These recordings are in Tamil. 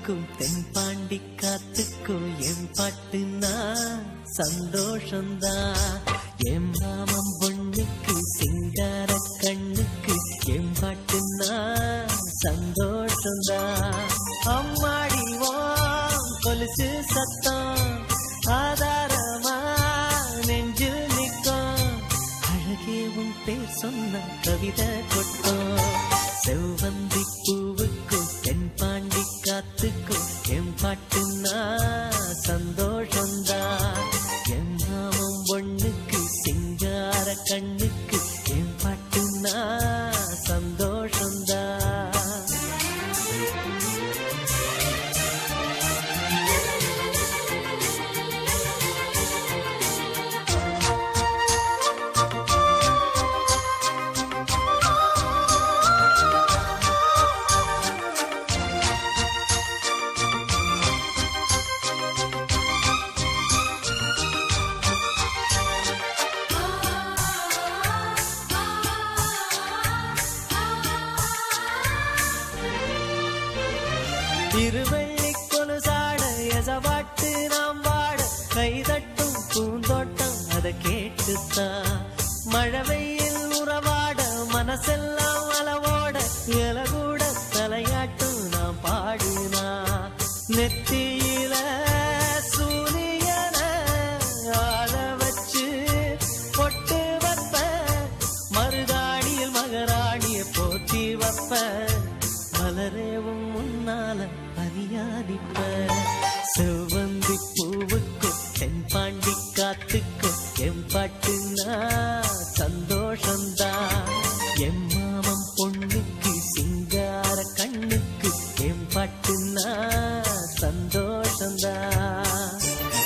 பூவுக்கும் தென்பாண்டி காத்துக்கும் என் பாட்டுனா சந்தோஷந்தான் என் மாமன் பொண்ணுக்கு சிங்கார கண்ணுக்கு என் பாட்டுனா சந்தோஷந்தான் அம்மாடி ஓம் கொலுசு சத்தம் ஆதாரமா நெஞ்சில் நிற்கும் அழகே உன் பேர் சொன்ன கவிதை கொட்டும் செவ்வந்தி பூவுக்கும் தென்பாண்டி காத்துக்கும் என் பாட்டுனா சந்தோஷந்தான் என் மாமன் பொண்ணுக்கு சிங்கார கண்ணுக்கு என் பாட்டுனா சந்தோஷந்தான் திருவள்ளி கொலுசாட எசவாட்டு நாம் வாட கைதட்டும் பூந்தோட்டம் அதை கேட்டுத்தான் மழை வெயில் உறவாட மனசெல்லாம் அளவோட இலகூட தலையாட்டும் நாம் பாடினா நெத்தியில சூரியன ஆள வச்சு பொட்டு வைப்ப மருதாணியில் மகராணிய போற்றி வைப்ப மலரேவும் முன்னால பரியாதிப்ப செவ்வந்தி பூவுக்கும் தென்பாண்டி காத்துக்கும் என் பாட்டுனா சந்தோஷந்தான் என் மாமன் பொண்ணுக்கு சிங்கார கண்ணுக்கு என் பாட்டுனா சந்தோஷந்தான்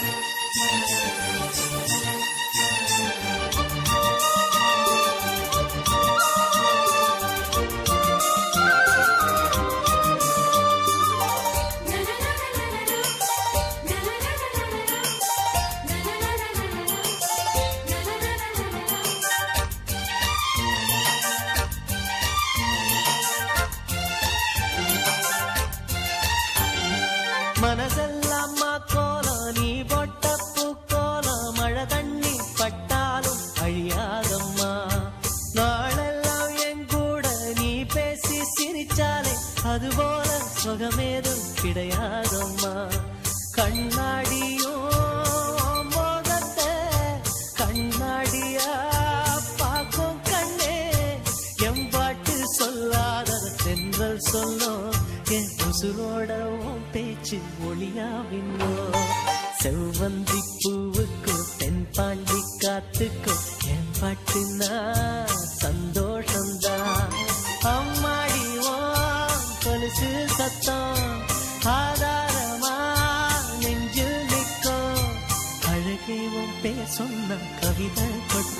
மனசெல்லாம் கோலம் நீ பொட்ட பூக்கோலம் மழை தண்ணி பட்டாலும் அழியாதம்மா நாளெல்லாம் என் கூட நீ பேசி சிரிச்சாலே அதுபோல சுகமேதும் கிடையாதம்மா கண்ணாடியும் உன் முகத்தை கண்ணாடியா பார்க்கும் கண்ணே என் பாட்டு சொல்லாத தென்றல் சொல்லும் என் உசுரோட உன் பேச்சு ஒளியாவின்னோ செவ்வந்தி பூவுக்கும் தென்பாண்டி காத்துக்கும் என் பாட்டுனா சந்தோஷந்தான் அம்மாடி ஓம் கொலுசு சத்தம் ஆதாரமா நெஞ்சில் நிற்கும் அழகே உன் பேர் சொன்ன கவிதை கொட்டும்